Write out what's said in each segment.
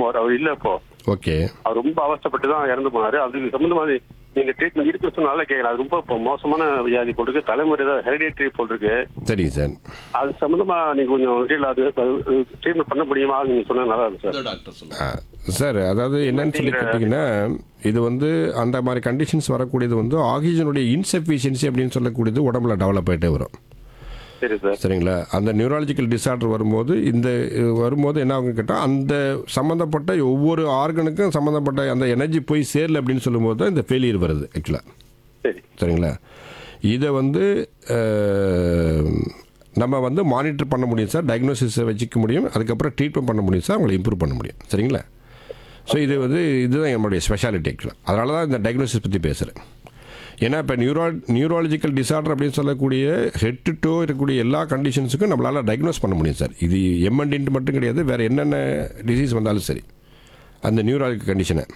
போவார் அவர் இல்ல இப்போ ஓகே அவர் ரொம்ப அவஸ்தைப்பட்டு தான் இறந்து போனாரு அதுக்கு சம்பந்தமா நீங்க ட்ரீட்மெண்ட் இருக்கு சொன்னால கேட்கல அது ரொம்ப இப்போ மோசமான வியாதி போட்டிருக்கு தலைமுறை தான் ஹெரிடேட்டரி போட்டிருக்கு சரிங்க சார் அது சம்பந்தமா நீங்க கொஞ்சம் டீல் அது ட்ரீட்மெண்ட் பண்ண முடியுமா நீங்க சொன்னா நல்லா இருக்கும் சார் இதோ டாக்டர் சொல்லுங்க ஆ, சார் அதாவது என்னன்னு சொல்லி கேட்டிங்கன்னா இது வந்து அந்த மாதிரி கண்டிஷன்ஸ் வரக்கூடியது வந்து ஆக்சிஜனுடைய இன்சஃபிஷியன்சி அப்படின்னு சொல்லக்கூடியது உடம்புல டெவலப் ஆகிட்டே வரும் சரி சார் சரிங்களா அந்த நியூராலஜிக்கல் டிசார்டர் வரும்போது இந்த அஹ், வரும்போது என்ன ஆகும் கேட்டால் அந்த சம்மந்தப்பட்ட ஒவ்வொரு ஆர்கனுக்கும் சம்மந்தப்பட்ட அந்த எனர்ஜி போய் சேரல அப்படின்னு சொல்லும்போது தான் இந்த ஃபெயிலியர் வருது ஆக்சுவலாக சரி சரிங்களா இதை வந்து அஹ், நம்ம வந்து மானிட்டர் பண்ண முடியும் சார் டயக்னோசிஸை வச்சுக்க முடியும் அதுக்கப்புறம் ட்ரீட்மெண்ட் பண்ண முடியும் சார் அவங்களை இம்ப்ரூவ் பண்ண முடியும் சரிங்களா ஸோ இது வந்து இதுதான் என்னுடைய ஸ்பெஷாலிட்டி ஆக்சுவலாக அதனால தான் இந்த டயக்னோசிஸ் பற்றி பேசுகிறேன் ஏன்னா இப்போ நியூரா நியூராலஜிக்கல் டிசார்டர் அப்படின்னு சொல்லக்கூடிய ஹெட் டு டோ இருக்கக்கூடிய எல்லா கண்டிஷன்ஸுக்கும் நம்மளால் டயக்னோஸ் பண்ண முடியும் சார் இது எம்என்டின்ட்டு மட்டும் கிடையாது வேறு என்னென்ன டிசீஸ் வந்தாலும் சரி அந்த நியூராலஜிக்கல் கண்டிஷனை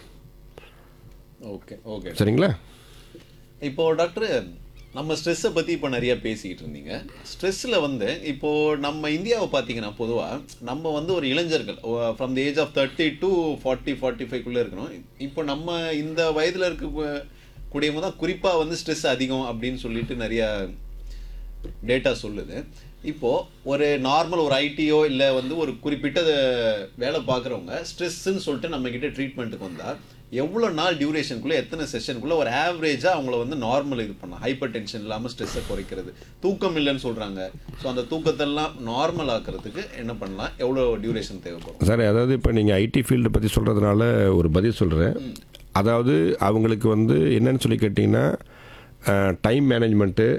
ஓகே ஓகே சரிங்களா இப்போ டாக்டர் நம்ம ஸ்ட்ரெஸ்ஸை பற்றி இப்போ நிறைய பேசிக்கிட்டு இருந்தீங்க ஸ்ட்ரெஸ்ஸில் வந்து இப்போ நம்ம இந்தியாவை பார்த்தீங்கன்னா பொதுவாக நம்ம வந்து ஒரு இளைஞர்கள் from the age of thirty to forty forty ஃபைவ்க்குள்ளே இருக்கணும் இப்போ நம்ம இந்த வயதில் இருக்க கூடியவங்க தான் குறிப்பாக வந்து ஸ்ட்ரெஸ் அதிகம் அப்படின்னு சொல்லிட்டு நிறையா டேட்டா சொல்லுது இப்போ ஒரு நார்மல் ஒரு ஐடியோ இல்லை வந்து ஒரு குறிப்பிட்ட வேலை பார்க்குறவங்க ஸ்ட்ரெஸ்ஸுன்னு சொல்லிட்டு நம்ம கிட்ட ட்ரீட்மெண்ட்டுக்கு வந்தால் எவ்வளோ நாள் டியூரேஷனுக்குள்ளே எத்தனை செஷனுக்குள்ளே ஒரு ஆவரேஜாக அவங்கள வந்து நார்மல் இது பண்ணலாம் ஹைப்பர் டென்ஷன் இல்லாமல் ஸ்ட்ரெஸ்ஸை குறைக்கிறது தூக்கம் இல்லைன்னு சொல்கிறாங்க ஸோ அந்த தூக்கத்தெல்லாம் நார்மல் ஆக்கிறதுக்கு என்ன பண்ணலாம் எவ்வளோ டியூரேஷன் தேவைப்படும் சார் அதாவது இப்போ நீங்கள் ஐடி ஃபீல்டு பற்றி சொல்கிறதுனால ஒரு பதில் சொல்கிறேன் அதாவது அவங்களுக்கு வந்து என்னன்னு சொல்லி கேட்டிங்கன்னா time management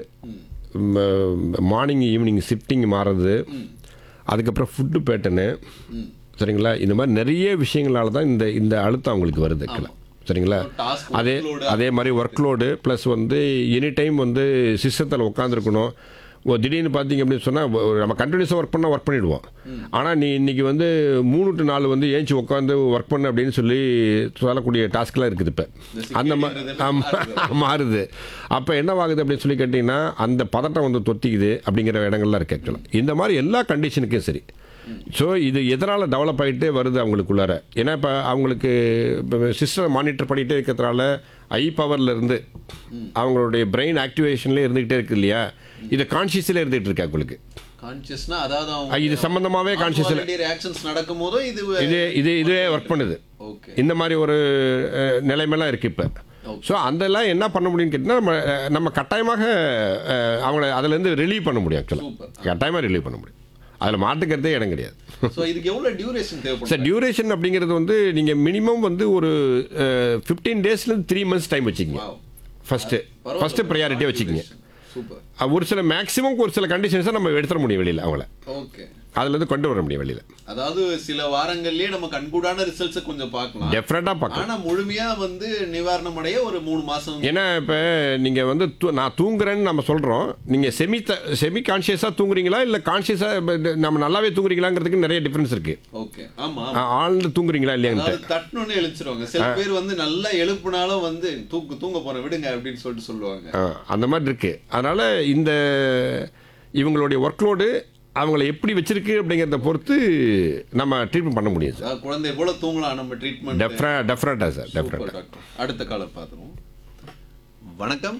morning evening shifting மாறுறது அதுக்கப்புறம் ஃபுட்டு பேட்டர்னு சரிங்களா இந்த மாதிரி நிறைய விஷயங்களால தான் இந்த இந்த அழுத்தம் அவங்களுக்கு வருது ஆக்சுவலாக சரிங்களா task அதே workload அதே மாதிரி ஒர்க் லோடு ப்ளஸ் வந்து எனி டைம் வந்து சிஸ்டத்தில் உட்காந்துருக்கணும் ஓ திடீர்னு பார்த்தீங்க அப்படின்னு சொன்னால் நம்ம கண்டினியூஸாக ஒர்க் பண்ணால் ஒர்க் பண்ணிடுவோம் ஆனால் நீ இன்னைக்கு வந்து மூணு டு நாலு வந்து ஏஞ்சி உட்காந்து ஒர்க் பண்ணு அப்படின்னு சொல்லி சொல்லக்கூடிய டாஸ்க்லாம் இருக்குது இப்போ அந்த மாதிரி ஆமாம் மாறுது அப்போ என்னவாகுது அப்படின்னு சொல்லி கேட்டிங்கன்னா அந்த பதட்டம் வந்து தொத்திக்குது அப்படிங்கிற இடங்கள்லாம் இருக்குது ஆக்சுவலாக இந்த மாதிரி எல்லா கண்டிஷனுக்கும் சரி ஸோ இது எதனால் டெவலப் ஆகிட்டே வருது அவங்களுக்குள்ளார ஏன்னா இப்போ அவங்களுக்கு சிஸ்டம் மானிட்டர் பண்ணிகிட்டே இருக்கிறதுனால ஐ பவர்ல இருந்து அவங்களுடைய பிரெயின் ஆக்டிவேஷன்லேயே இருந்துகிட்டே இருக்கு இல்லையா இது கான்ஷியஸில் இருந்துகிட்டு இருக்கு அவங்களுக்கு கான்சியஸ்னா அதாவது அஹ் இது சம்பந்தமாவே conscious இல்ல. ரியாக்ஷன்ஸ் நடக்கும் போதோ இது இது இது இதுவே ஒர்க் பண்ணுது ஓகே இந்த மாதிரி ஒரு அஹ், நிலைமைலாம் இருக்குது இப்போ ஸோ அதெல்லாம் என்ன பண்ண முடியும்னு கேட்டிங்கன்னா நம்ம அஹ், நம்ம கட்டாயமாக அஹ், அவங்கள அதுலேருந்து ரிலீவ் பண்ண முடியும் ஆக்சுவலாக Super. கட்டாயமாக ரிலீவ் பண்ண முடியும் அதில் மாட்டுக்கிறதே இடம் கிடையாது ஸோ இதுக்கு எவ்வளோ டியூரேஷன் தேவைப்படும் சார் டியூரேஷன் அப்படிங்கிறது வந்து நீங்கள் மினிமம் வந்து ஒரு ஃபிஃப்டீன் டேஸ்லேருந்து த்ரீ மந்த்ஸ் டைம் வச்சுக்கோங்க Wow. ஃபஸ்ட்டு ஃபஸ்ட்டு ப்ரையாரிட்டியாக வச்சுக்கோங்க சூப்பர் அஹ் ஒரு சில மேக்ஸிமம் ஒரு சில கண்டிஷன்ஸை நம்ம எடுத்துட முடியும் வெளியில் அவங்கள ஓகே அதுலேருந்து கொண்டு வர முடியும் வெளியில் அதாவது சில வாரங்கள்லயே நம்ம கண்கூடான ரிசல்ட்ஸை கொஞ்சம் பார்க்கலாம் டெஃபினட்டாக பார்க்கலாம் ஆனா முழுமையா வந்து நிவாரணம் அடைய ஒரு மூணு மாசம் ஏன்னா இப்போ நீங்கள் வந்து தூ- நான் தூங்குறேன்னு நம்ம சொல்கிறோம் நீங்கள் செமி செமி கான்ஷியஸாக தூங்குறீங்களா இல்லை கான்ஷியஸாக நம்ம நல்லாவே தூங்குறீங்களாங்கிறதுக்கு நிறைய டிஃப்ரென்ஸ் இருக்குது ஓகே ஆமா ஆழ்ந்து தூங்குறீங்களா இல்லையான்ட்டு அதாவது தட்டணும்னு எழுச்சிருவாங்க சில பேர் வந்து நல்லா எழுப்புனாலும் வந்து தூக்கு தூங்க போறேன் விடுங்க அப்படின்னு சொல்லிட்டு சொல்லுவாங்க ஆ, அந்த மாதிரி இருக்கு அதனால இந்த இவங்களுடைய ஒர்க்லோடு அவங்கள எப்படி வச்சிருக்கு அப்படிங்கிறத பொறுத்து நம்ம ட்ரீட்மெண்ட் பண்ண முடியும் சார் அதாவது குழந்தை போல தூங்கலாம் நம்ம ட்ரீட்மெண்ட் டெஃபினட் டெஃபினட்டாக சார் டெஃபினட்டாக டாக்டர் அடுத்த காலர் பார்த்துருவோம் வணக்கம்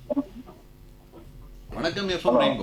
வணக்கம் எஃப்எம் ரெயின்போ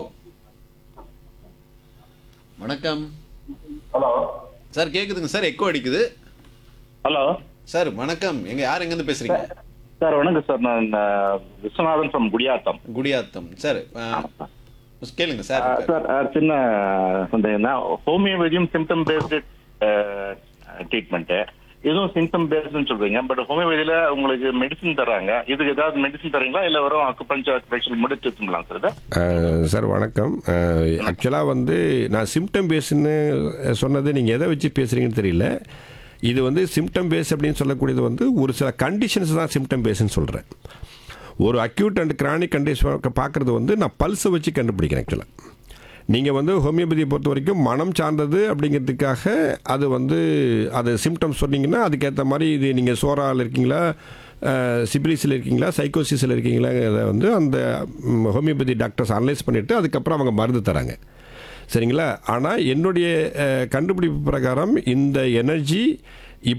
வணக்கம் ஹலோ சார் கேக்குதுங்க சார் எக்கோ அடிக்குது ஹலோ சார் வணக்கம் எங்க யார் எங்க இருந்து பேசுறீங்க சார் வணக்கம் சார் நான் அஹ், விஸ்வநாதன் ஃப்ரம் குடியாத்தம் குடியாத்தம் சார் ஆ, கேளுங்க சார் சார் அஹ், சின்ன சந்தேகம் தான் ஹோமியோபதியும் சிம்டம் பேஸ்டு ட்ரீட்மெண்ட்டு இதுவும் சிம்டம் பேஸ்டுன்னு சொல்றீங்க பட் ஹோமியோபதியில உங்களுக்கு மெடிசன் தராங்க இதுக்கு ஏதாவது மெடிசன் தரீங்களா இல்ல வெறும் அக்குபஞ்சர் ஃபேஷியல் மட்டும் ட்ரீட்மெண்ட்லாம் சார் இது சார் வணக்கம் ஆக்சுவலாக வந்து நான் சிம்டம் பேஸ்ன்னு சொன்னது நீங்கள் எதை வச்சு பேசுகிறீங்கன்னு தெரியல இது வந்து சிம்டம் பேஸ் அப்படின்னு சொல்லக்கூடியது வந்து ஒரு சில கண்டிஷன்ஸ் தான் சிம்டம் பேஸ்ன்னு சொல்கிறேன் ஒரு அக்யூட் அண்ட் கிரானிக் கண்டிஷன் பார்க்குறது வந்து நான் பல்ஸை வச்சு கண்டுபிடிக்கிறேன் ஆக்சுவலாக நீங்கள் வந்து ஹோமியோபதியை பொறுத்த வரைக்கும் மனம் சார்ந்தது அப்படிங்கிறதுக்காக அது வந்து அது சிம்டம்ஸ் சொன்னீங்கன்னா அதுக்கேற்ற மாதிரி இது நீங்கள் சோரால் இருக்கீங்களா சிபிலிஸில் இருக்கீங்களா சைக்கோசிஸில் இருக்கீங்களாங்கிறத வந்து அந்த ம், ஹோமியோபதி டாக்டர்ஸ் அனலைஸ் பண்ணிவிட்டு அதுக்கப்புறம் அவங்க மருந்து தராங்க சரிங்களா ஆனால் என்னுடைய அஹ், கண்டுபிடிப்பு பிரகாரம் இந்த எனர்ஜி